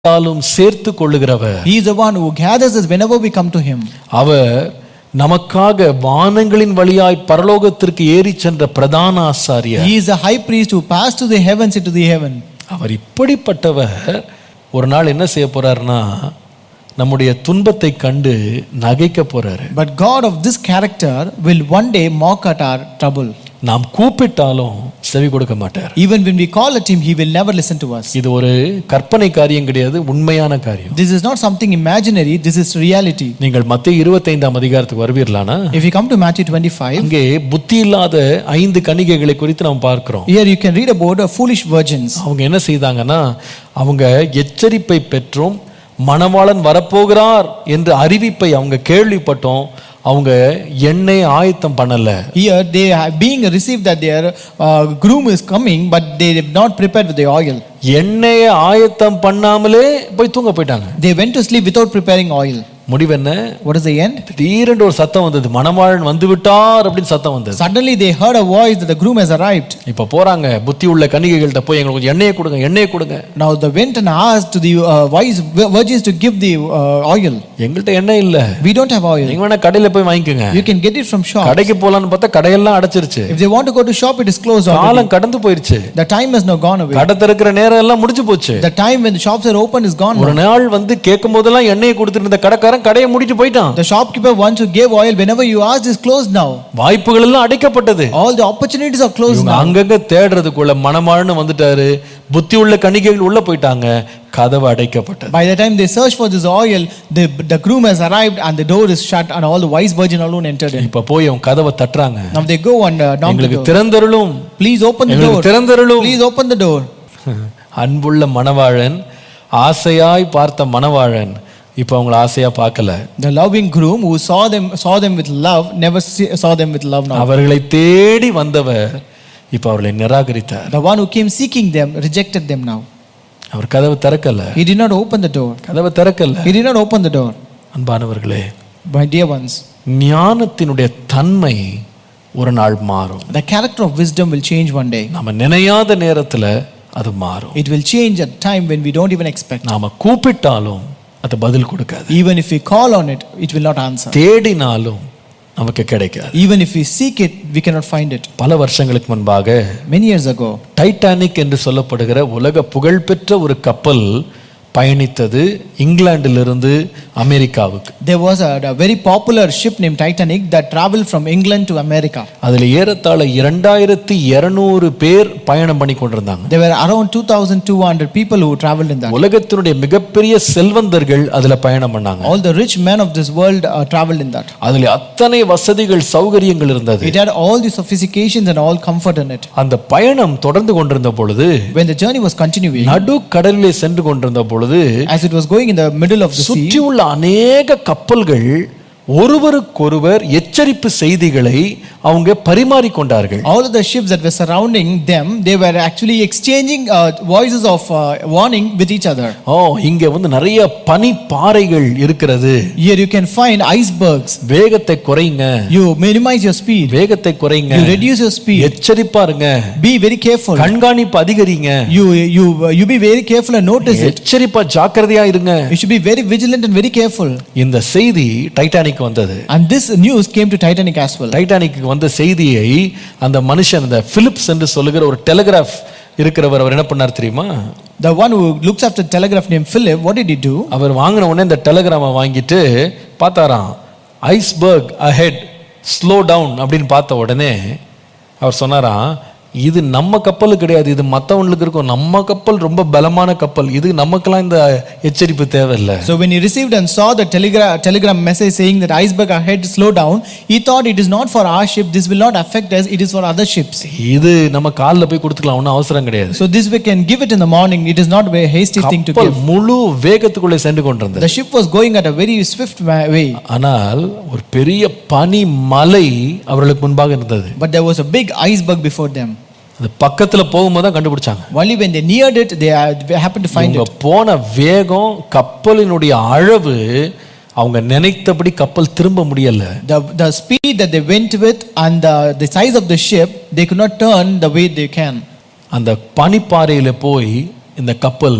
யாராலும் சேர்த்து கொள்ளுகிறவர் He is the one who gathers us whenever we come to Him. அவர் நமக்காக வானங்களின் வழியாய் பரலோகத்திற்கு ஏறி சென்ற பிரதான ஆசாரியர் He is the high priest who passed to the heavens into the heaven. அவர் இப்படிப்பட்டவர் ஒரு நாள் என்ன செய்ய போறாருன்னா நம்முடைய துன்பத்தை கண்டு நகைக்க போறாரு But God of this character will one day mock at our trouble. நாம் கூப்பிட்டாலும் செவி கொடுக்க மாட்டார் Even when we call at Him, He will never listen to us. இது ஒரு கற்பனை காரியம் கிடையாது உண்மையான காரியம் This is not something imaginary, this is reality. நீங்கள் மத்திய இருபத்தைந்தாம் அதிகாரத்துக்கு வருவீர்களானா If you come to Matthew 25, அங்கே புத்தி இல்லாத ஐந்து கணிகைகளை குறித்து நாம் பார்க்கிறோம் here you can read about uh, foolish virgins. அவங்க என்ன செய்தாங்கன்னா அவங்க எச்சரிப்பை பெற்றும் மணவாளன் வரப்போகிறார் என்று அறிவிப்பை அவங்க கேள்விப்பட்டோம் அவங்க எண்ணெய் ஆயத்தம் பண்ணல Here they have being received that their uh, groom is coming, but they have not prepared with the oil. எண்ணெயை ஆயத்தம் பண்ணாமலே போய் தூங்க போயிட்டாங்க They went to sleep without preparing oil. முடிவு என்ன What is the end? திடீரென்று ஒரு சத்தம் வந்தது மணவாளன் வந்து விட்டார் அப்படின்னு சத்தம் வந்தது Suddenly they heard a voice that the groom has arrived. இப்ப போறாங்க புத்தி உள்ள கன்னிகைகள்கிட்ட போய் எங்களுக்கு கொஞ்சம் எண்ணெயை கொடுங்க எண்ணெயை கொடுங்க Now they went and asked to the uh, wise virgins to give the uh, oil. எங்கள்கிட்ட எண்ணெய் இல்ல We don't have oil. நீங்க வேணா கடையில போய் வாங்கிக்கோங்க You can get it from shop. கடைக்கு போலான்னு பார்த்தா கடையெல்லாம் அடைச்சிருச்சு If they want to go to shop, it is closed already. காலம் கடந்து போயிருச்சு The time has now gone away. கடை திறக்கிற நேரம் எல்லாம் முடிஞ்சு போச்சு The time when the shops are open is gone. ஒரு நாள் வந்து கேட்கும் போதெல்லாம் எண்ணெயை கொடுத்துட்டு இருந்த கடைக்காரன் கடையை மூடிட்டு போயிட்டான் The shopkeeper once who gave oil, whenever you asked, is closed now. வாய்ப்புகள் எல்லாம் அடைக்கப்பட்டது All the opportunities are closed இவங்க now. அங்கங்க தேடுறதுக்குள்ள மணமாள்னு வந்துட்டாரு புத்தி உள்ள கணிகைகள் உள்ள போயிட்டாங்க கதவு அடைக்கப்பட்டது By the time they search for this oil, the, the groom has arrived and the door is shut, and all the wise virgin alone entered in. இப்ப போய் அவங்க கதவை தட்டுறாங்க Now they go and uh, knock the எங்களுக்கு door. திறந்தருளும் Please open the எங்களுக்கு door. திறந்தருளும் Please open the door. அன்புள்ள மணவாளன் ஆசையாய் பார்த்த மணவாளன் இப்ப அவங்கள ஆசையா பார்க்கல The loving groom who saw them saw them with love never see, saw them with love now. அவர்களை தேடி வந்தவர் இப்ப அவர்களை நிராகரித்தார் The one who came seeking them rejected them now. அவர் கதவு திறக்கல He did not open the door. கதவை திறக்கல He did not open the door. அன்பானவர்களே My dear ones, ஞானத்தினுடைய தன்மை ஒரு நாள் மாறும் the character of wisdom will change one day. நாம நினையாத நேரத்துல அது மாறும் It will change at time when we don't even expect. நாம கூப்பிட்டாலும் அது பதில் கொடுக்காது Even if we call on it, it will not answer. தேடினாலும் நமக்கு கிடைக்காது Even if we seek it, we cannot find it. பல வருஷங்களுக்கு முன்பாக Many years ago, டைட்டானிக் என்று சொல்லப்படுகிற உலக புகழ்பெற்ற ஒரு கப்பல் பயணித்தது இங்கிலாந்திலிருந்து அமெரிக்காவுக்கு there was a, a very popular ship named Titanic that traveled from England to America. அதுல ஏறத்தாழ இரண்டாயிரத்தி இருநூறு பேர் பயணம் பண்ணி கொண்டிருந்தாங்க There were around 2,200 people who traveled in that. உலகத்தினுடைய மிகப்பெரிய செல்வந்தர்கள் அதுல பயணம் பண்ணாங்க All the rich men of this world uh, traveled in that. அதுல அத்தனை வசதிகள் சௌகரியங்கள் இருந்தது It had all the sophistications and all comfort in it. அந்த பயணம் தொடர்ந்து கொண்டிருந்த பொழுது When the journey was continuing, நடு கடலிலே சென்று கொண்டிருந்த பொழுது as it was going in the middle of the sea, சுற்றியுள்ள அநேக கப்பல்கள் ஒருவருக்கொருவர் எச்சரிப்பு செய்திகளை அவங்க பரிமாறிக்கொண்டார்கள் all of the ships that were surrounding them, they were actually exchanging uh, voices of uh, warning with each other. ஓ இங்க வந்து நிறைய பனிப்பாறைகள் இருக்கிறது Here you can find icebergs. வேகத்தை குறைங்க You minimize your speed. வேகத்தை குறைங்க You reduce your speed. எச்சரிப்பா இருங்க Be very careful. கண்காணிப்பு அதிகரிங்க You you you be very careful and notice it. எச்சரிப்பா ஜாக்கிரதையா இருங்க You should be very vigilant and very careful. இந்த செய்தி டைட்டானிக் வந்தது And this news came to Titanic as well. டைட்டானிக்கு வந்த செய்தியை அந்த மனுஷன் அந்த பிலிப்ஸ் என்று சொல்லுகிற ஒரு டெலிகிராஃப் இருக்கிறவர் அவர் என்ன பண்ணார் தெரியுமா The one who looks after telegraph named Philip, what did he do? அவர் வாங்கின உடனே இந்த டெலிகிராமை வாங்கிட்டு பார்த்தாராம் ஐஸ்பர்க் அஹெட் ஸ்லோ டவுன் அப்படின்னு பார்த்த உடனே அவர் சொன்னாராம் இது நம்ம கப்பல் கிடையாது இது மற்றவங்களுக்கு இருக்கும் நம்ம கப்பல் ரொம்ப பலமான கப்பல் இது நமக்கெல்லாம் இந்த எச்சரிப்பு தேவையில்லை So when he received and saw the telegram, telegram message saying that iceberg ahead, slow down, he thought it is not for our ship, this will not affect us, it is for other ships. இது நம்ம காலில் போய் கொடுத்துக்கலாம் ஒன்றும் அவசரம் கிடையாது So this we can give it in the morning, it is not a very hasty thing to கப்பல் give. முழு வேகத்துக்குள்ளே சென்று கொண்டிருந்தது The ship was going at a very swift wa- way, ஆனால் ஒரு பெரிய பனி மலை அவர்களுக்கு முன்பாக இருந்தது but there was a big iceberg before them. அது பக்கத்துல போகும்போது தான் கண்டுபிடிச்சாங்க Only when they neared it, they, uh, they happened to find இவங்க it. போன வேகம் கப்பலினுடைய அளவு அவங்க நினைத்தபடி கப்பல் திரும்ப முடியல The, the speed that they went with and the, the size of the ship, they could not turn the way they can. அந்த பனிப்பாறையில போய் இந்த கப்பல்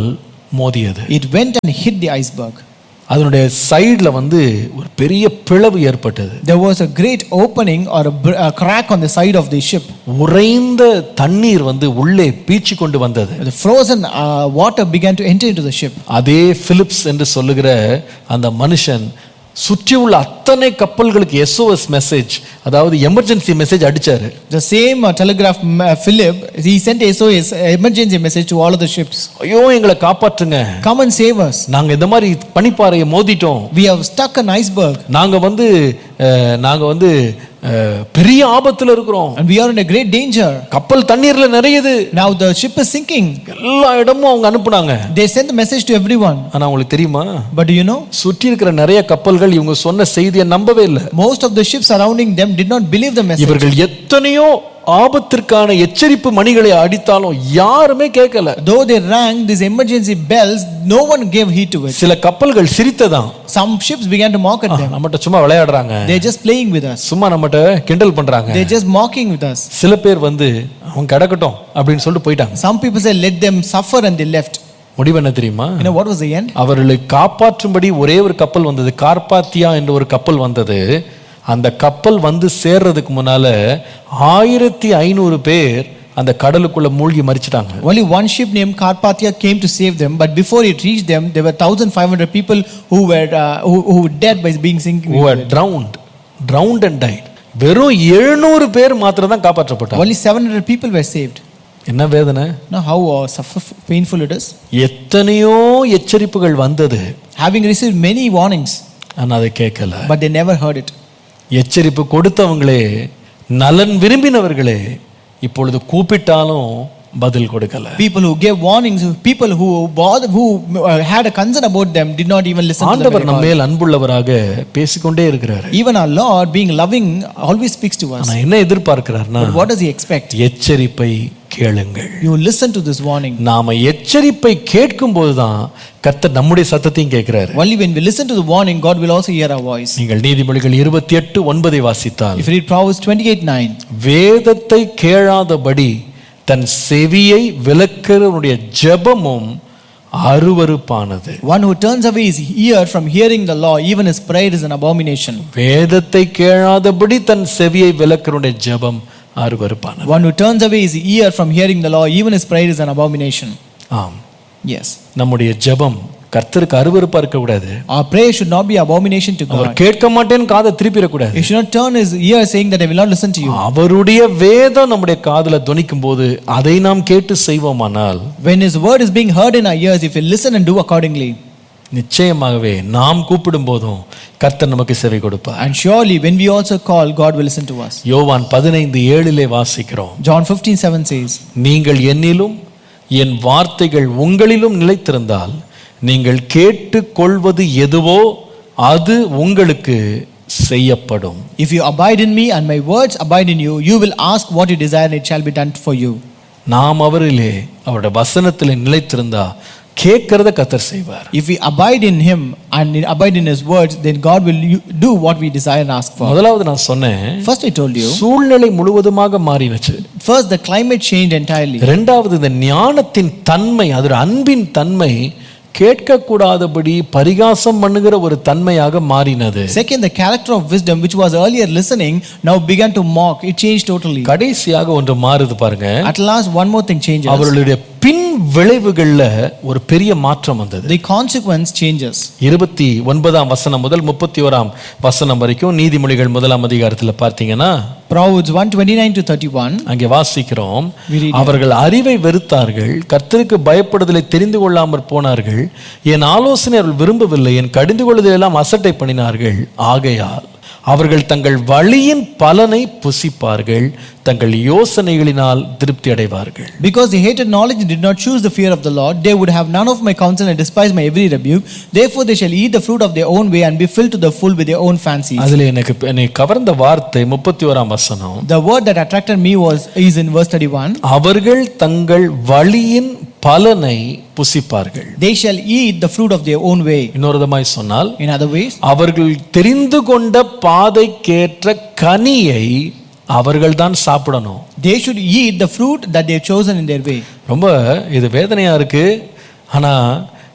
மோதியது It went and hit the iceberg. அதனுடைய சைடுல வந்து ஒரு பெரிய பிளவு ஏற்பட்டது There was a great opening or a, br- a crack on the side of the ship. உறைந்த தண்ணீர் வந்து உள்ளே பீச்சி கொண்டு வந்தது The frozen uh, water began to enter into the ship. அதே பிலிப்ஸ் என்று சொல்லுகிற அந்த மனுஷன் சுற்றியுள்ள அத்தனை கப்பல்களுக்கு எஸ்ஓஎஸ் மெசேஜ் அதாவது எமர்ஜென்சி மெசேஜ் அடிச்சாரு The same uh, telegraph m- uh, Philip, he sent SOS, uh, emergency message to all of the ships. ஐயோ எங்களை காப்பாற்றுங்க Come and save us. நாங்க இந்த மாதிரி பனிப்பாறையை மோதிட்டோம் We have stuck an iceberg நாங்க வந்து அஹ், நாங்க வந்து அஹ், பெரிய ஆபத்துல இருக்கிறோம் and we are in a great danger. கப்பல் தண்ணீர்ல நிறையுது Now the ship is sinking. எல்லா இடமும் அவங்க அனுப்புனாங்க They sent the message to everyone. ஆனா உங்களுக்கு தெரியுமா But do you know? சுற்றி இருக்கிற நிறைய கப்பல்கள் இவங்க சொன்ன செய்தியை நம்பவே இல்லை Most of the ships surrounding them did not believe the message. இவர்கள் எத்தனையோ ஆபத்திற்கான எச்சரிப்பு மணிகளை அடித்தாலும் யாருமே கேட்கல Though they rang these emergency bells, no one gave heed to it. சில கப்பல்கள் சிரித்ததான் Some ships began to mock at them. நம்மகிட்ட சும்மா விளையாடுறாங்க They're just playing with us. சும்மா நம்மகிட்ட கிண்டல் பண்றாங்க They're just mocking with us. சில பேர் வந்து அவங்க கிடக்கட்டும் அப்படின்னு சொல்லிட்டு போயிட்டாங்க Some people say, let them suffer, and they left. முடிவு என்ன தெரியுமா You know what was the end? அவர்களை காப்பாற்றும்படி ஒரே ஒரு கப்பல் வந்தது கார்பாத்தியா என்ற ஒரு கப்பல் வந்தது அந்த கப்பல் வந்து சேர்றதுக்கு முன்னால ஆயிரத்தி ஐநூறு பேர் அந்த கடலுக்குள்ள மூழ்கி மறிச்சிட்டாங்க Only one ship named Carpathia came to save them, but before it reached them, there were 1,500 people who were uh, who, who were dead by being sinking. who were drowned drowned and died வெறும் எழுநூறு பேர் மாத்திரம் தான் காப்பாற்றப்பட்டாங்க Only 700 people were saved. என்ன வேதனை Now, how uh, suffer, painful it is. எத்தனையோ எச்சரிப்புகள் வந்தது Having received many warnings, ஆனா அதை கேட்கல but they never heard it. எச்சரிப்பு கொடுத்தவங்களே நலன் விரும்பினவர்களே இப்பொழுது கூப்பிட்டாலும் பதில் கொடுக்கல People who gave warnings, people who bother, who uh, had a concern about them, did not even listen to them. ஆண்டவர் very நம்ம well. மேல் அன்புள்ளவராக பேசிக்கொண்டே இருக்கிறாரு Even our Lord, being loving, always speaks to us. ஆனா என்ன எதிர்பார்க்கிறார்னா But what does He expect? எச்சரிப்பை கேளுங்கள் You listen to this warning. நாம எச்சரிப்பை கேட்கும் போதுதான் கர்த்தர் நம்முடைய சத்தத்தையும் கேட்கிறாரு Only when we listen to the warning, God will also hear our voice. நீங்கள் நீதிமொழிகள் இருபத்தி எட்டு ஒன்பதை வாசித்தால் If you read Proverbs 28 9, வேதத்தை கேளாதபடி தன் செவியை விலக்கிறவனுடைய ஜெபமும் அருவருப்பானது one who turns away his ear from hearing the law, even his prayer is an abomination. வேதத்தை கேளாதபடி தன் செவியை விலக்கிறவனுடைய ஜெபம் அருவருப்பானது One who turns away his ear from hearing the law, even his prayer is an abomination. ஆம் Yes. நம்முடைய ஜெபம் கர்த்தருக்கு அருவருப்பா இருக்கக்கூடாது Our prayer should not be abomination to our God. கேட்க மாட்டேன்னு காதை திருப்பிடக்கூடாது He should not turn his ear saying that I will not listen to you. அவருடைய வேதம் நம்முடைய காதுல துணிக்கும் போது அதை நாம் கேட்டு செய்வோமானால் When his word is being heard in our ears, if we listen and do accordingly, நிச்சயமாகவே நாம் கூப்பிடும் போதும் கர்த்தர் நமக்கு செவி கொடுப்பார் and surely when we also call, God will listen to us. யோவான் பதினைந்து ஏழிலே வாசிக்கிறோம் John 15 7 says, நீங்கள் என்னிலும் என் வார்த்தைகள் உங்களிலும் நிலைத்திருந்தால் நீங்கள் கேட்டுக்கொள்வது எதுவோ அது உங்களுக்கு செய்யப்படும் If you abide in me and my words abide in you, you will ask what you desire and it shall be done for you. நாம் அவரிலே அவருடைய வசனத்தில் நிலைத்திருந்தா கேட்கிறத கத்தர் செய்வார் If we abide in him and abide in his words, then God will u- do what we desire and ask for. முதலாவது நான் சொன்னேன் First, I told you, சூழ்நிலை முழுவதுமாக மாறினச்சு first, the climate changed entirely. இரண்டாவது இந்த ஞானத்தின் தன்மை அதோட அன்பின் தன்மை கேட்கக்கூடாதபடி பரிகாசம் பண்ணுகிற ஒரு தன்மையாக மாறினது Second, the character of wisdom, which was earlier listening, now began to mock. It changed totally. கடைசியாக ஒன்று மாறுது பாருங்க At last, one more thing changes. அவர்களுடைய பின் விளைவுகள்ல ஒரு பெரிய மாற்றம் வந்தது The consequence changes. இருபத்தி ஒன்பதாம் வசனம் முதல் முப்பத்தி ஓராம் வசனம் வரைக்கும் நீதிமொழிகள் முதலாம் அதிகாரத்துல பார்த்தீங்கன்னா Proverbs 129 to 31. அங்கே வாசிக்கிறோம் We read அவர்கள் அறிவை வெறுத்தார்கள் கர்த்தருக்கு பயப்படுதலை தெரிந்து கொள்ளாமற் போனார்கள் என் ஆலோசனை அவர்கள் விரும்பவில்லை என் கடிந்து கொள்ளுதலெல்லாம் அசட்டை பண்ணினார்கள் ஆகையால் அவர்கள் தங்கள் வழியின் பலனை புசிப்பார்கள் தங்கள் யோசனைகளினால் திருப்தி அடைவார்கள் Because they hated knowledge and did not choose the fear of the Lord, they would have none of my counsel and despise my every rebuke. Therefore, they shall eat the fruit of their own way and be filled to the full with their own fancies. அதுல எனக்கு என்னை கவர்ந்த வார்த்தை முப்பத்தி ஓராம் வசனம் The word that attracted me was is in verse 31. அவர்கள் தங்கள் வழியின் பலனை புசிப்பார்கள் They shall eat the fruit of their own way. இன்னொரு விதமாய் சொன்னால் In other ways, அவர்கள் தெரிந்து கொண்ட பாதைக்கேற்ற கனியை அவர்கள் தான் சாப்பிடணும் they should eat the fruit that they have chosen in their way. ரொம்ப இது வேதனையா இருக்கு ஆனா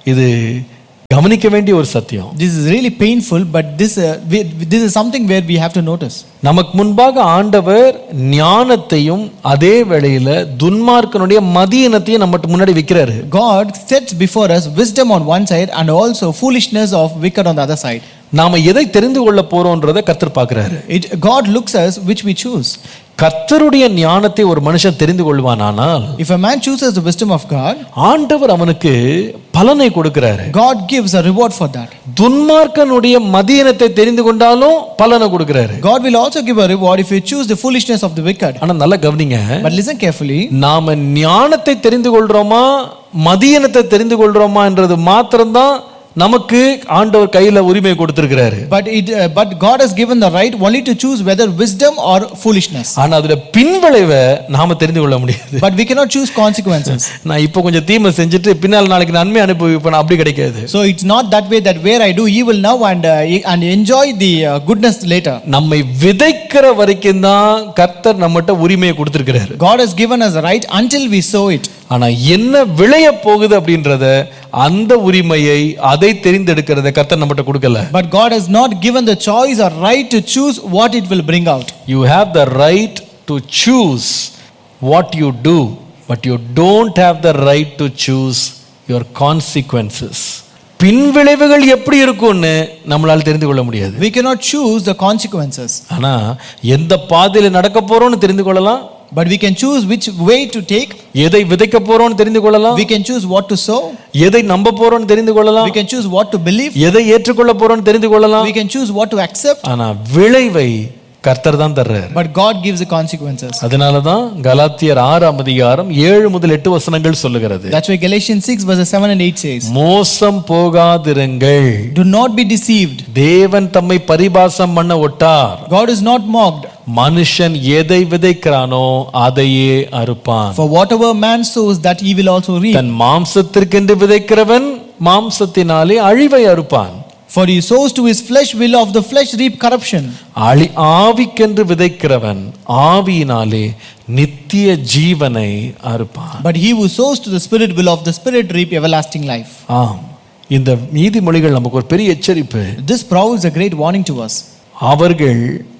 இது கவனிக்க வேண்டிய ஒரு சத்தியம் This is really painful, but this, uh, we, this is something where we have to notice. நமக்கு முன்பாக ஆண்டவர் ஞானத்தையும் அதே வேளையில துன்மார்க்கனுடைய மதியினத்தையும் நம்ம முன்னாடி வைக்கிறாரு God sets before us wisdom on one side and also foolishness of wicked on the other side. நாம எதை தெரிந்து கொள்ள போறோம்ன்றதை கர்த்தர் பார்க்கிறாரு It, God looks us which we choose. கர்த்தருடைய ஞானத்தை ஒரு மனுஷன் தெரிந்து கொள்வானானால் If a man chooses the wisdom of God, ஆண்டவர் அவனுக்கு பலனை கொடுக்கிறாரு God gives a reward for that. துன்மார்க்கனுடைய மதியினத்தை தெரிந்து கொண்டாலும் பலனை கொடுக்கிறாரு God will also give a reward if you choose the foolishness of the wicked. ஆனா நல்லா கவனிங்க But listen carefully. நாம ஞானத்தை தெரிந்து கொள்றோமா மதியனத்தை தெரிந்து கொள்றோமா என்றது மாத்திரம்தான் நமக்கு ஆண்டவர் கையில உரிமை கொடுத்திருக்கிறாரு But it, uh, but God has given the right only to choose whether wisdom or foolishness. ஆனா அதுல பின்விளைவை நாம தெரிந்து கொள்ள முடியாது But we cannot choose consequences. நான் இப்போ கொஞ்சம் தீமை செஞ்சுட்டு பின்னால் நாளைக்கு நன்மை அனுபவிப்பேன் அப்படி கிடைக்காது So it's not that way that where I do evil now and uh, and enjoy the uh, goodness later. நம்மை விதைக்கிற வரைக்கும் தான் கர்த்தர் நம்மகிட்ட உரிமையை கொடுத்திருக்கிறாரு God has given us a right until we sow it. ஆனா என்ன விளைய போகுது அப்படின்றத அந்த உரிமையை அதை தெரிந்தெடுக்கிறத கர்த்தர் நம்மகிட்ட கொடுக்கல But God has not given the choice or right to choose what it will bring out. You have the right to choose what you do but you don't have the right to choose your consequences பின்விளைவுகள் எப்படி இருக்கும்னு நம்மளால தெரிந்து கொள்ள முடியாது We cannot choose the consequences. ஆனா எந்த பாதையில நடக்க போறோம்னு தெரிந்து கொள்ளலாம் But we can choose which way to take. எதை விதைக்க போறோம்னு தெரிந்து கொள்ளலாம் We can choose what to sow. எதை நம்ப போறோம்னு தெரிந்து கொள்ளலாம் We can choose what to believe. எதை ஏற்றுக்கொள்ள போறோம்னு தெரிந்து கொள்ளலாம் We can choose what to accept. ஆனா விளைவை கர்த்தர் தான் தர்றாரு But God gives the consequences. அதனால தான் கலாத்தியர் ஆறாம் அதிகாரம் ஏழு முதல் எட்டு வசனங்கள் சொல்லுகிறது That's why Galatians 6 verses 7 and 8 says, மோசம் போகாதிருங்கள் Do not be deceived. தேவன் தம்மை பரிபாசம் பண்ண ஒட்டார் God is not mocked. மனுஷன் எதை விதைக்கிறானோ அதையே அறுப்பான் For whatever man sows, that he will also reap. தன் மாம்சத்திற்கென்று விதைக்கிறவன் மாம்சத்தினாலே அழிவை அறுப்பான் For he sows to his flesh, will of the flesh reap corruption. அழி ஆவிக்கென்று விதைக்கிறவன் ஆவியினாலே நித்திய ஜீவனை அறுப்பான் But he who sows to the spirit will of the spirit reap everlasting life. ஆம் இந்த நீதிமொழிகள் நமக்கு ஒரு பெரிய எச்சரிப்பு This proves a great warning to us. அவர்கள்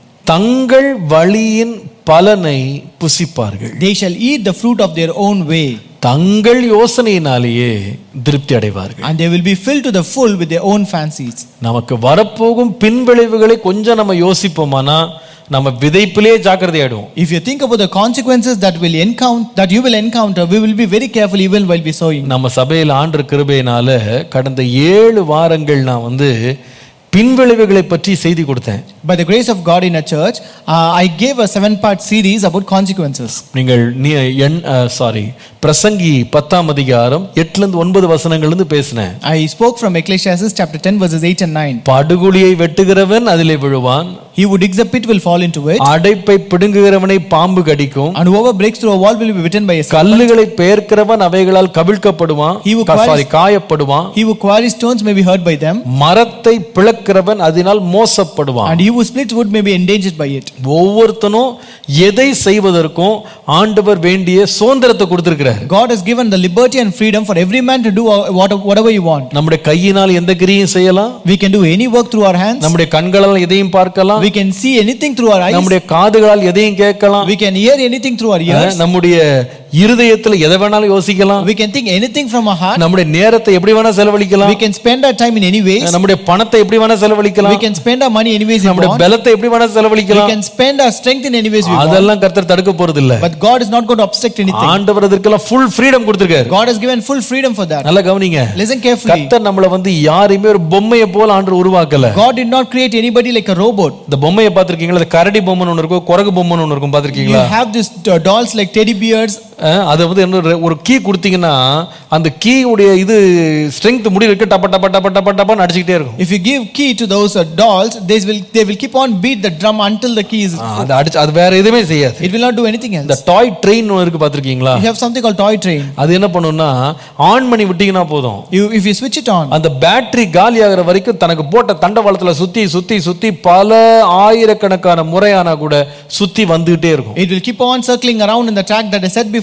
தங்கள் வழியின் பலனை புசிப்பார்கள் They shall eat the fruit of their own way, தங்கள் யோசனையினாலேயே திருப்தி அடைவார்கள் and they will be filled to the full with their own fancies. நமக்கு வரப்போகும் பின்விளைவுகளை கொஞ்சம் நம்ம யோசிப்போமானா நம்ம விதைப்பிலே ஜாக்கிரதை ஆயிடுவோம் If you think about the consequences that will encounter, that you will encounter, we will be very careful even while we sowing. நம்ம சபையில் ஆண்டு கிருபையினால கடந்த ஏழு வாரங்கள் நான் வந்து பின்விளைவுகளை பற்றி செய்தி கொடுத்தேன் By the grace of God in a church, uh, I gave a seven-part series about consequences. நீங்கள் நீ எண் சாரி பிரசங்கி பத்தாம் அதிகாரம் எட்டுல இருந்து ஒன்பது வசனங்கள்ல இருந்து பேசினேன் I spoke from Ecclesiastes chapter 10 verses 8 and 9. படுகுழியை வெட்டுகிறவன் அதிலே விழுவான் He who digs a pit will fall into it, அடைப்பை பிடுங்குகிறவனை பாம்பு கடிக்கும் and whoever breaks through a wall will be bitten by a snake. கல்லுகளை பெயர்க்கிறவன் அவைகளால் கவிழ்க்கப்படுவான் He who சாரி காயப்படுவான் He who quarries stones may be hurt by them, மரத்தை பிளக்கிறவன் அதனால் மோசப்படுவான் and he who splits wood may be endangered by it. ஒவ்வொருத்தனும் எதை செய்வதற்கும் ஆண்டவர் வேண்டிய சுதந்திரத்தை கொடுத்திருக்கிறார் God has given the liberty and freedom for every man to do uh, what- whatever you want. நம்முடைய கையினால் எந்த கிரியும் செய்யலாம் We can do any work through our hands. நம்முடைய கண்களால் எதையும் பார்க்கலாம் We can see anything through our eyes. நம்முடைய காதுகளால் எதையும் கேட்கலாம் We can hear anything through our ears. நம்முடைய இருதயத்துல எதை வேணாலும் யோசிக்கலாம் We can think anything from our heart. நம்முடைய நேரத்தை எப்படி வேணா செலவழிக்கலாம் We can spend our time in any ways. நம்முடைய பணத்தை எப்படி வேணா We செலவழிக்கலாம் can spend our money any ways we நம்முடைய want. பலத்தை எப்படி வேணா We செலவழிக்கலாம் can spend our strength in any ways we want. அதெல்லாம் கர்த்தர் தடுக்க போறது இல்ல But God is not going to obstruct anything. ஆண்டவர் அதற்கெல்லாம் ஃபுல் ஃப்ரீடம் கொடுத்திருக்காரு God has given full freedom for that. நல்லா கவனிங்க Listen carefully. கர்த்தர் நம்மள வந்து யாரையுமே ஒரு பொம்மையை போல ஆண்டு உருவாக்கல God did not create anybody like a robot. இந்த பொம்மையை பார்த்திருக்கீங்களா இந்த கரடி பொம்மைன்னு ஒன்று இருக்கும் குரகு பொம்மைன்னு ஒன்று இருக்கும் You பார்த்திருக்கீங்களா have these uh, dolls like teddy bears. அஹ், அதை வந்து என்ன ஒரு- ஒரு கீ கொடுத்தீங்கன்னா அந்த கீ உடைய இது ஸ்ட்ரென்த் முடிவு டப்ப டப்ப டப்ப டப்ப டப்பான்னு அடிச்சுக்கிட்டே இருக்கும் If you give key to those uh, dolls, they will they will keep on beat the drum until the key is. ஆ, அது அடிச்சு அது வேற எதுவுமே செய்யாது It will not do anything else. இந்த டாய் ட்ரெயின் இருக்கு பார்த்திருக்கீங்களா You have something called toy train. அது என்ன பண்ணும்னா ஆன் பண்ணி விட்டீங்கன்னா போதும் You if you switch it on, அந்த பேட்டரி காலி ஆகுற வரைக்கும் தனக்கு போட்ட தண்டவாளத்துல சுத்தி சுத்தி சுத்தி பல ஆயிரக்கணக்கான முறையானா கூட சுத்தி வந்துகிட்டே இருக்கும் it will keep on circling around in the track that is set before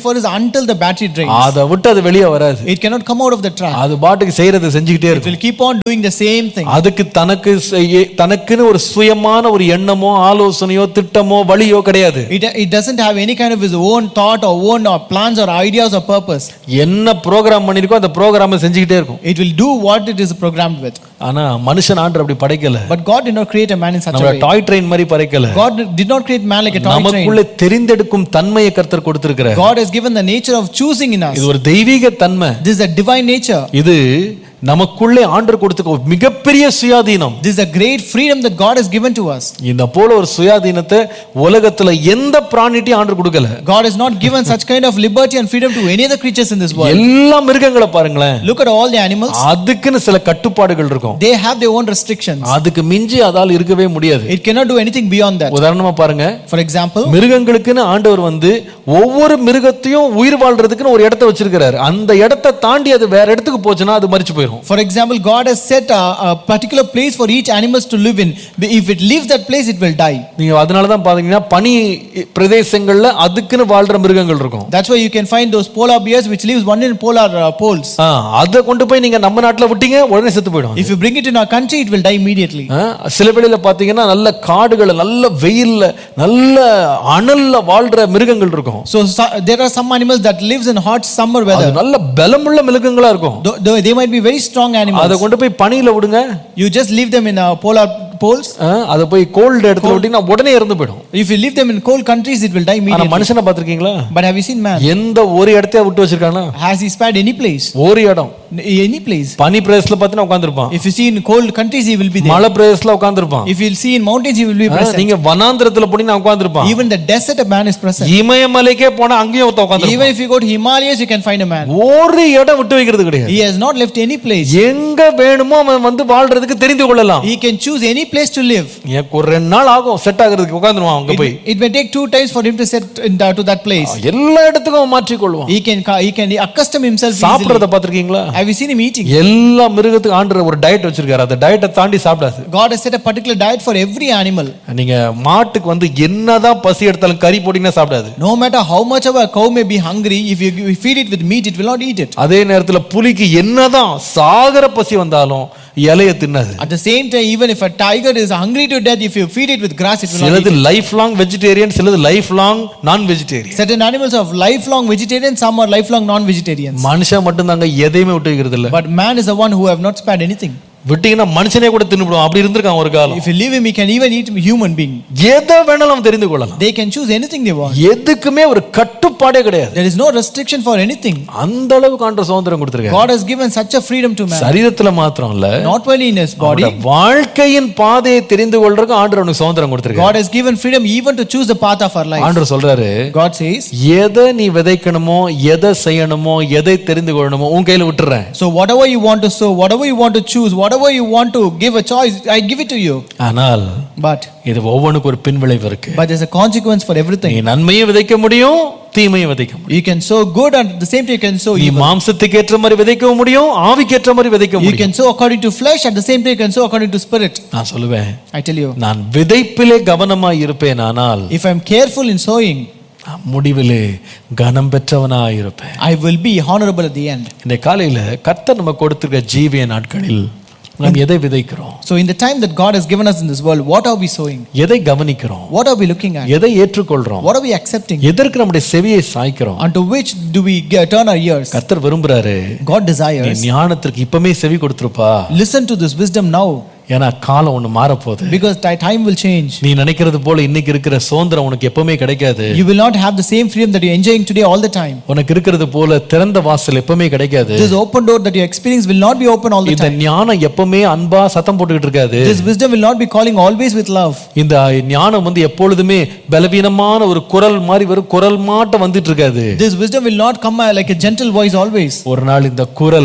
for is until the battery drains. அதை விட்டு அது வெளியே வராது It cannot come out of the trap. அது பாட்டுக்கு செய்யறதை செஞ்சுக்கிட்டே It இருக்கும் will keep on doing the same thing. அதுக்கு தனக்கு செய்ய- தனக்குன்னு ஒரு சுயமான ஒரு எண்ணமோ ஆலோசனையோ திட்டமோ வழியோ கிடையாது It, it doesn't have any kind of his own thought or own or plans or ideas or purpose. என்ன ப்ரோக்ராம் பண்ணிருக்கோ அந்த ப்ரோக்ராமை செஞ்சுக்கிட்டே இருக்கும் It will do what it is programmed with. ஆனா மனுஷன் ஆண்டு அப்படி படைக்கல But God did not create a man in such a நம்மள way. டாய் ட்ரெயின் மாதிரி படைக்கல God did not create man like a toy train. நமக்குள்ள தெரிந்தெடுக்கும் தன்மையை கர்த்தர் கொடுத்திருக்கிறார் God has given the nature of choosing in us. இது ஒரு தெய்வீக தன்மை This is a divine nature. இது நமக்குள்ளே ஆண்டர் கொடுத்துக்க ஒரு மிகப்பெரிய சுயாதீனம் This is a great freedom that God has given to us. இந்த போல ஒரு சுயாதீனத்தை உலகத்துல எந்த பிராணிட்டையும் ஆண்டர் கொடுக்கல God has not given such kind of liberty and freedom to any other creatures in this world. எல்லா மிருகங்களை பாருங்களேன் Look at all the animals. அதுக்குன்னு சில கட்டுப்பாடுகள் இருக்கும் They have their own restrictions. அதுக்கு மிஞ்சி அதால் இருக்கவே முடியாது It cannot do anything beyond that. உதாரணமா பாருங்க For example, மிருகங்களுக்குன்னு ஆண்டவர் வந்து ஒவ்வொரு மிருகத்தையும் உயிர் வாழ்றதுக்குன்னு ஒரு இடத்த வச்சிருக்கிறாரு அந்த இடத்தை தாண்டி அது வேற இடத்துக்கு போச்சுன்னா அது மறிச்சு போயிடும் for example, God has set a, a particular place for each animals to live in. If it leaves that place, it will die. நீங்க அதனால தான் பாத்தீங்கன்னா பனி பிரதேசங்கள்ல அதுக்குன்னு வாழ்ற மிருகங்கள் இருக்கும் That's why you can find those polar bears which lives one in polar uh, poles. ஆ, அதை கொண்டு போய் நீங்க நம்ம நாட்டுல விட்டீங்க உடனே செத்து போயிடும் If you bring it in our country, it will die immediately. ஆ, சில வேளையில பாத்தீங்கன்னா நல்ல காடுகள் நல்ல வெயில்ல நல்ல அனல்ல வாழ்ற மிருகங்கள் இருக்கும் So, so there are some animals that lives in hot summer அது weather. நல்ல பலமுள்ள மிருகங்களா இருக்கும் Though, though they might be very strong அதை animals. கொண்டு போய் பனியில விடுங்க You just leave them in uh, polar poles. ஆ, அதை போய் கோல்டு இடத்துல விட்டீங்கன்னா உடனே இறந்து போயிடும் If you leave them in cold countries, it will die ஆனா immediately. மனுஷனை பார்த்திருக்கீங்களா But have you seen man? எந்த ஒரு இடத்தையா விட்டு வச்சிருக்கானா Has he spared any place? ஒரு இடம் Any place? பனி பிரதேசத்துல பார்த்தீங்கன்னா உட்காந்துருப்பான் If you see in cold countries, he will be there. மலை பிரதேசத்துல உட்காந்துருப்பான் If you see in mountains, he will be present. நீங்க வனாந்திரத்துல போனீங்கன்னா உட்காந்துருப்பான் Even the desert, a man is present. இமயமலைக்கே போனா அங்கேயும் ஒருத்த உட்காந்துருப்பான் Even if you go to Himalayas, you can find a man. ஒரு இடம் விட்டு வைக்கிறது கிடையாது He has not left any place. எங்க வேணுமோ அவன் வந்து வாழ்றதுக்கு தெரிந்து கொள்ளலாம் He can choose any place to live. எனக்கு ஒரு ரெண்டு நாள் ஆகும் செட் ஆகுறதுக்கு உட்காந்துருவான் அங்க போய் It may take two times for him to set in, uh, to that place. எல்லா இடத்துக்கும் அவன் மாற்றிக்கொள்வான் He can he can accustom himself easily. சாப்பிடுறத பாத்திருக்கீங்களா Have you seen him eating? எல்லா மிருகத்துக்கும் ஆண்டு ஒரு டயட் வச்சிருக்காரு அந்த டயட்டை தாண்டி சாப்பிடாது God has set a particular diet for every animal. நீங்க மாட்டுக்கு வந்து என்னதான் பசி எடுத்தாலும் கறி போட்டீங்கன்னா சாப்பிடாது No matter how much of a cow may be hungry, if you if you feed it with meat, it will not eat it. அதே நேரத்துல புலிக்கு என்னதான் சாகர பசி வந்தாலும் இலைய தின்னாது At the same time, even if a tiger is hungry to death, if you feed it with grass, it will not eat. சிலது life long vegetarian சிலது life long non vegetarian Certain animals are lifelong vegetarian, some are lifelong non-vegetarians. மனுஷன் மட்டும்தாங்க எதையுமே விட்டு வைக்கிறது இல்ல But man is the one who have not spared anything. விட்டீங்கன்னா மனுஷனே கூட தின்னுபிடுவான் அப்படி இருந்திருக்கான் ஒரு காலம் If you leave him, he can even eat human being. எதை வேணாலும் அவன் தெரிந்து கொள்ளலாம் They can choose anything they want. எதுக்குமே ஒரு கட்டுப்பாடே கிடையாது There is no restriction for anything. அந்த அளவுக்கு ஆண்டு சுதந்திரம் கொடுத்திருக்காரு God has given such a freedom to man. சரீரத்துல மாத்திரம் இல்ல Not only in his body, அவனோட வாழ்க்கையின் பாதையை தெரிந்து கொள்றதுக்கு ஆண்டு அவனுக்கு சுதந்திரம் கொடுத்திருக்காரு God has given freedom even to choose the path of our life. ஆண்டு சொல்றாரு God says, எதை நீ விதைக்கணுமோ எதை செய்யணுமோ எதை தெரிந்து கொள்ளணுமோ உன் கையில விட்டுறேன் So whatever you want to sow, whatever you want to choose, whatever you want to give a choice, I give it to you. ஆனால் But இது ஒவ்வொன்றுக்கு ஒரு பின்விளைவு இருக்கு but there's a consequence for நீ everything. நன்மையும் விதைக்க முடியும் தீமையும் விதைக்க முடியும் You can sow good and at the same time you can sow நீ evil. மாம்சத்துக்கு ஏற்ற மாதிரி விதைக்கவும் முடியும் ஆவிக்கு ஏற்ற மாதிரி விதைக்க You முடியும் can sow according to flesh, at the same time you can sow according to spirit. நான் சொல்லுவேன் I tell you, நான் விதைப்பிலே கவனமாய் இருப்பேன் ஆனால் if I'm careful in sowing, நான் முடிவிலே கனம் பெற்றவனாய் இருப்பேன் I will be honorable at the end. இந்த காலையில கர்த்தர் நம்ம கொடுத்திருக்க ஜீவிய நாட்களில் நாம் எதை விதைக்கிறோம் So in the time that God has given us in this world, what are we sowing? எதை கவனிக்கிறோம் What are we looking at? எதை ஏற்றுக்கொள்றோம் What are we accepting? எதற்கு நம்முடைய செவியை சாய்க்கிறோம் Unto which do we ge- turn our ears? கர்த்தர் விரும்புறாரு God நீ desires. ஞானத்திற்கு இப்பமே செவி கொடுத்துருப்பா Listen to this wisdom now ஏன்னா காலம் ஒண்ணு மாறப்போகுது because thy time will change. நீ நினைக்கிறது போல இன்னைக்கு இருக்கிற சுதந்திரம் உனக்கு எப்பவுமே கிடைக்காது You will not have the same freedom that you're enjoying today all the time. உனக்கு இருக்கிறது போல திறந்த வாசல் எப்பவுமே கிடைக்காது This open door that you experience will not be open all the இந்த time. ஞானம் எப்பவுமே அன்பா சத்தம் போட்டுக்கிட்டு இருக்காது This wisdom will not be calling always with love. இந்த ஞானம் வந்து எப்பொழுதுமே பலவீனமான ஒரு குரல் மாதிரி வரும் குரல் மாட்ட வந்துட்டு இருக்காது This wisdom will not come uh, like a gentle voice always. ஒரு நாள் இந்த குரல்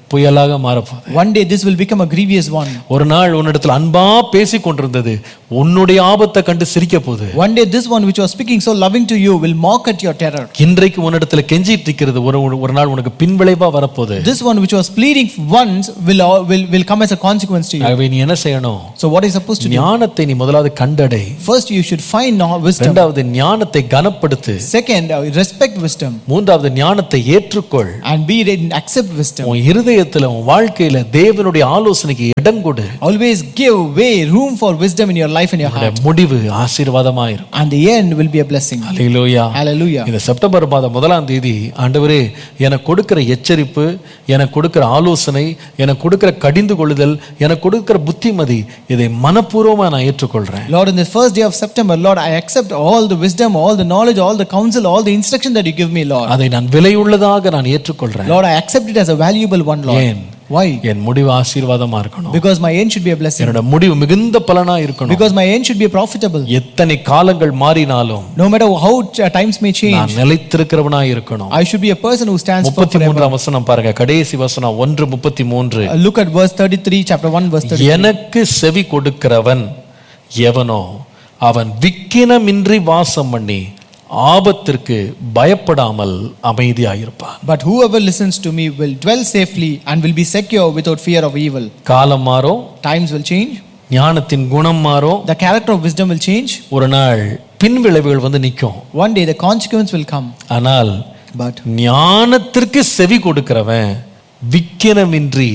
புயலாக மாறப்போகுது One day this will become a grievous one. ஒரு நாள் உன்னிடத்தில் அன்பா பேசி கொண்டிருந்தது உன்னுடைய ஆபத்தை கண்டு சிரிக்க போகுது One day this one which was speaking so loving to you will mock at your terror. இன்றைக்கு உன்னிடத்துல கெஞ்சிட்டு இருக்கிறது ஒரு ஒரு நாள் உனக்கு பின்விளைவா வரப்போகுது This one which was pleading once will, will, will come as a consequence to you. ஆகவே நீ என்ன செய்யணும் So what are you supposed to do? ஞானத்தை நீ முதலாவது கண்டடை First you should find know- wisdom. இரண்டாவது ஞானத்தை கனப்படுத்து Second, uh, respect wisdom மூன்றாவது ஞானத்தை ஏற்றுக்கொள் and be ready and accept wisdom. உன் இருதயத்துல உன் வாழ்க்கையில தேவனுடைய ஆலோசனைக்கு இடம் கொடு Always give way, room for wisdom in your life and your heart. உன்னுடைய முடிவு ஆசீர்வாதமா இருக்கும் And the end will be a blessing. Hallelujah Hallelujah. இந்த செப்டம்பர் மாதம் முதலாம் தேதி ஆண்டவரே எனக்கு கொடுக்கிற எச்சரிப்பு எனக்கு கொடுக்கிற ஆலோசனை எனக்கு கொடுக்கிற கடிந்து கொள்ளுதல் எனக்கு கொடுக்கிற புத்திமதி இதை மனப்பூர்வமா நான் ஏற்றுக்கொள்றேன் Lord, in the first day of September, Lord, I accept all the wisdom, all the knowledge, all the counsel, all the instruction that you give me, Lord. அதை நான் விலையுள்ளதாக நான் ஏற்றுக்கொள்றேன் Lord, I accept it as a valuable one, Lord. ஏன் Why? என் முடிவு ஆசீர்வாதமா இருக்கணும் Because my end should be a blessing. என்னோட முடிவு மிகுந்த பலனா இருக்கணும் Because my end should be profitable. எத்தனை காலங்கள் மாறினாலும் No matter how uh, times may change, நான் நிலைத்திருக்கிறவனா இருக்கணும் I should be a person who stands for முப்பத்தி மூன்றாம் வசனம் பாருங்க கடைசி வசனம் ஒன்று முப்பத்தி மூன்று Uh, Look at verse 33, chapter 1, verse 33. எனக்கு செவி கொடுக்கிறவன் எவனோ அவன் விக்கினமின்றி வாசம் பண்ணி ஆபத்திற்கு பயப்படாமல் அமைதியாயிருப்பான் But whoever listens to me will dwell safely and will be secure without fear of evil. காலம் மாறும் Times will change, ஞானத்தின் குணம் மாறும் the character of wisdom will change. ஒரு நாள் பின் விளைவுகள் வந்து நிற்கும் One day the consequence will come. ஆனால் But ஞானத்திற்கு செவி கொடுக்கிறவன் விக்கினமின்றி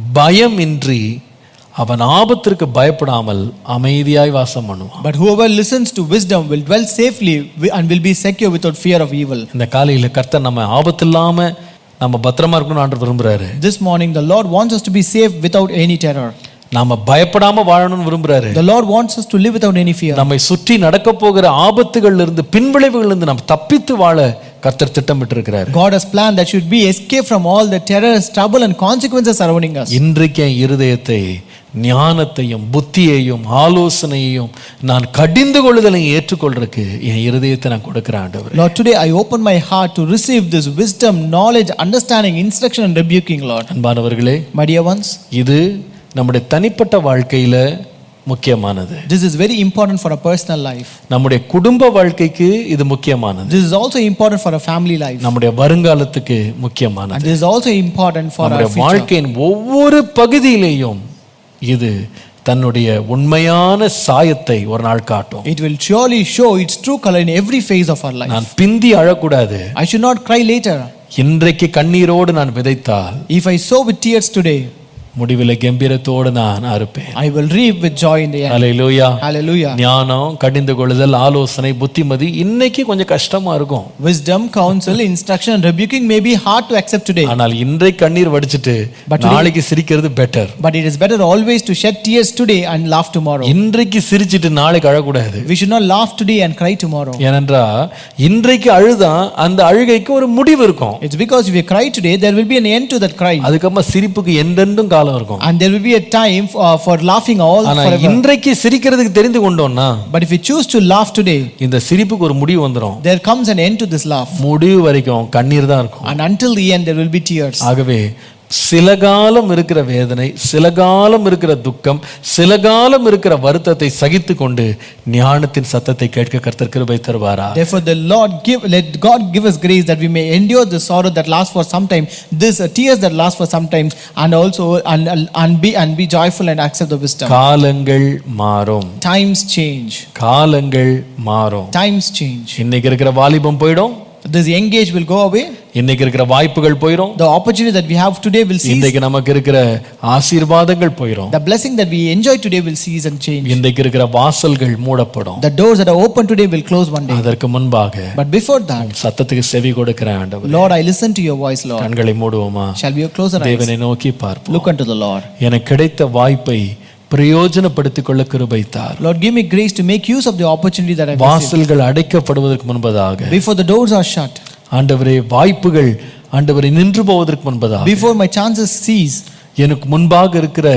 பயமின்றி அவன் ஆபத்திற்கு பயப்படாமல் அமைதியாய் வாசம் பண்ணுவான் but whoever listens to wisdom will dwell safely wi- and will be secure without fear of evil. இந்த காலையில கர்த்தர் நம்ம ஆபத்து இல்லாம நம்ம பத்திரமா இருக்கணும்னு ஆண்டு விரும்புறாரு This morning the Lord wants us to be safe without any terror. நாம பயப்படாம வாழணும்னு விரும்புறாரு The Lord wants us to live without any fear. நம்மை சுற்றி நடக்க போகிற ஆபத்துகள்ல இருந்து பின்விளைவுகள்ல இருந்து நம்ம தப்பித்து வாழ கர்த்தர் திட்டமிட்டு இருக்கிறாரு God has planned that should be escape from all the terrors, trouble and consequences surrounding us. இன்றைக்கு என் இருதயத்தை ஞானத்தையும் புத்தியையும் ஆலோசனையையும் நான் கடிந்து கொள்ளுதலையும் ஏற்றுக்கொள்றதுக்கு என் இருதயத்தை நான் கொடுக்கிறேன் ஆண்டவர் Lord, today I open my heart to receive this wisdom, knowledge, understanding, instruction, and rebuking, Lord. அன்பானவர்களே My dear ones, இது நம்முடைய தனிப்பட்ட வாழ்க்கையில முக்கியமானது this is very important for a personal life. நம்முடைய குடும்ப வாழ்க்கைக்கு இது முக்கியமானது This is also important for a family life. நம்முடைய வருங்காலத்துக்கு முக்கியமானது And this is also important for our நம்முடைய future. வாழ்க்கையின் ஒவ்வொரு பகுதியிலேயும் இது தன்னுடைய உண்மையான சாயத்தை ஒரு நாள் காட்டும் It will surely show its true color in every phase of our life. நான் பிந்தி அழக்கூடாது I should not cry later. இன்றைக்கு கண்ணீரோடு நான் விதைத்தால் If I sow with tears today, முடிவில் கம்பீரத்தோடு நான் அறுப்பேன் I will reap with joy in the end. Hallelujah Hallelujah. ஞானம் கடிந்து கொள்ளுதல் ஆலோசனை புத்திமதி இன்னைக்கு கொஞ்சம் கஷ்டமா இருக்கும் Wisdom, counsel, instruction, and rebuking may be hard to accept today. ஆனால் இன்றைக்கு கண்ணீர் வடிச்சிட்டு But நாளைக்கு சிரிக்கிறது better But it is better always to shed tears today and laugh tomorrow. இன்றைக்கு சிரிச்சிட்டு நாளைக்கு அழக்கூடாது We should not laugh today and cry tomorrow. ஏனென்றா இன்றைக்கு அழுதான் அந்த அழுகைக்கு ஒரு முடிவு இருக்கும் It's because if you cry today, there will be an end to that cry. அதுக்கப்புறமா சிரிப்புக்கு எந்தெண்டும் காலம் இருக்கும் And there will be a time for, for laughing all ஆனா forever. இன்றைக்கு சிரிக்கிறதுக்கு தெரிந்து கொண்டோம்னா But if you choose to laugh today, இந்த சிரிப்புக்கு ஒரு முடிவு வந்துடும் there comes an end to this laugh. முடிவு வரைக்கும் கண்ணீர் தான் இருக்கும் And until the end, there will be tears. ஆகவே சில காலம் இருக்கிற வேதனை சில காலம் இருக்கிற துக்கம் சில காலம் இருக்கிற வருத்தத்தை சகித்து கொண்டு ஞானத்தின் சத்தத்தை கேட்க கர்த்தர் கிருபை தருவாரா Therefore, the Lord give, let God give us grace that we may endure the sorrow that lasts for some time, this uh, tears that last for some time, and also and, and be and be joyful and accept the wisdom. காலங்கள் மாறும் Times change. காலங்கள் மாறும் Times change. இன்னைக்கு இருக்கிற வாலிபம் போயிடும் This young age will go away. இன்னைக்கு இருக்கிற வாய்ப்புகள் போயிடும் The opportunity that we have today will cease. இன்றைக்கு நமக்கு இருக்கிற ஆசீர்வாதங்கள் போயிடும் The blessing that we enjoy today will cease and change. இன்றைக்கு இருக்கிற வாசல்கள் மூடப்படும் The doors that are open today will close one day. அதற்கு முன்பாக But before that, சத்தத்துக்கு செவி கொடுக்கிறேன் ஆண்டவர் Lord, I listen to your voice, Lord. கண்களை மூடுவோமா Shall we close our eyes? தேவனை நோக்கி பார்ப்போம் Look unto the Lord. எனக்கு கிடைத்த வாய்ப்பை பிரயோஜனப்படுத்திக் கொள்ள கிருபைத்தார் Lord, give me grace to make use of the opportunity that I have received. வாசல்கள் அடைக்கப்படுவதற்கு முன்பதாக Before the doors are shut, ஆண்டவரே வாய்ப்புகள் ஆண்டவரை நின்று போவதற்கு முன்பதாக before my chances cease, எனக்கு முன்பாக இருக்கிற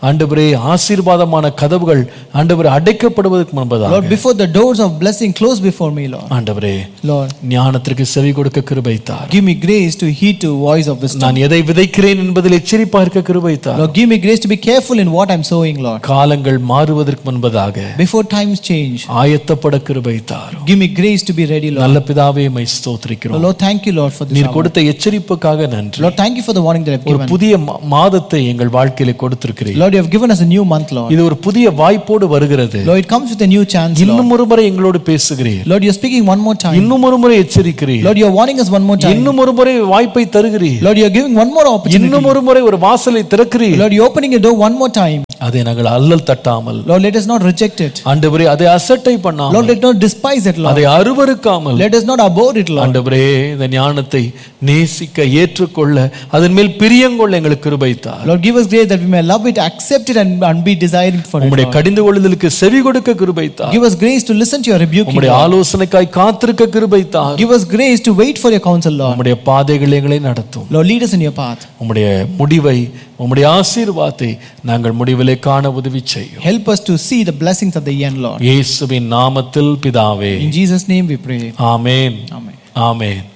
ஆண்டவரே ஆசீர்வாதமான கதவுகள் ஆண்டவரே அடைக்கப்படுவதற்கு முன்பதாக Lord, before the doors of blessing close before me, Lord. ஆண்டவரே Lord, ஞானத்திற்கு செவி கொடுக்க கிருபைத்தார் give me grace to heed to voice of wisdom. நான் எதை விதைக்கிறேன் என்பதில் எச்சரிப்பா இருக்க கிருபைத்தார் Lord, give me grace to be careful in what I'm sowing, Lord. காலங்கள் மாறுவதற்கு முன்பதாக Before times change, ஆயத்தப்பட கிருபைத்தார் give me grace to be ready, Lord. நல்ல பிதாவே my ஸ்தோத்திரிக்கிறோம் Lord, thank you, Lord, for this. நீர் hour. கொடுத்த எச்சரிப்புக்காக நன்றி Lord, thank you for the warning that I've ஒரு given. புதிய மா- மாதத்தை எங்கள் வாழ்க்கையில கொடுத்திருக்கிறீர் Lord, you have given us a new month, Lord. இது ஒரு புதிய வாய்ப்போடு வருகிறது Lord, it comes with a new chance, Lord. இன்னும் ஒரு முறை எங்களோடு பேசுகிறீர் Lord, you're speaking one more time. இன்னும் ஒரு முறை எச்சரிக்கிறீர் Lord, you're warning us one more time. இன்னும் ஒரு முறை வாய்ப்பை தருகிறீர் Lord, you're giving one more opportunity. இன்னும் ஒரு முறை ஒரு வாசலை திறக்கிறீர் Lord, you're opening a door one more time. அதை நாங்கள் அல்லல் தட்டாமல் Lord, let us not reject it. ஆண்டவரே அதை அசட்டை பண்ணாமல் Lord, let us not despise it, Lord. அதை அருவருக்காமல் Let us not abhor it, Lord. ஆண்டவரே இந்த ஞானத்தை நேசிக்க ஏற்றுக்கொள்ள அதன் மேல் பிரியங்கொள்ள எங்களுக்கு கிருபைத்தார் Lord, give us grace that we may love it, accept it, and, and be desiring for it. உம்முடைய Lord. கடிந்து கொள்ளுதலுக்கு செவி கொடுக்க கிருபைத்தார் Give us grace to listen to your rebuke. உம்முடைய ஆலோசனைக்காய் காத்திருக்க கிருபைத்தார் Give us grace to wait for your counsel, Lord. உம்முடைய பாதைகள் எங்களை நடத்தும் Lord, lead us in your path. உம்முடைய முடிவை உம்முடைய ஆசீர்வாதத்தை நாங்கள் முடிவிலே காண உதவி செய்யும் Help us to see the blessings at the end, Lord. இயேசுவின் நாமத்தில் பிதாவே In Jesus' name we pray. Amen Amen. Amen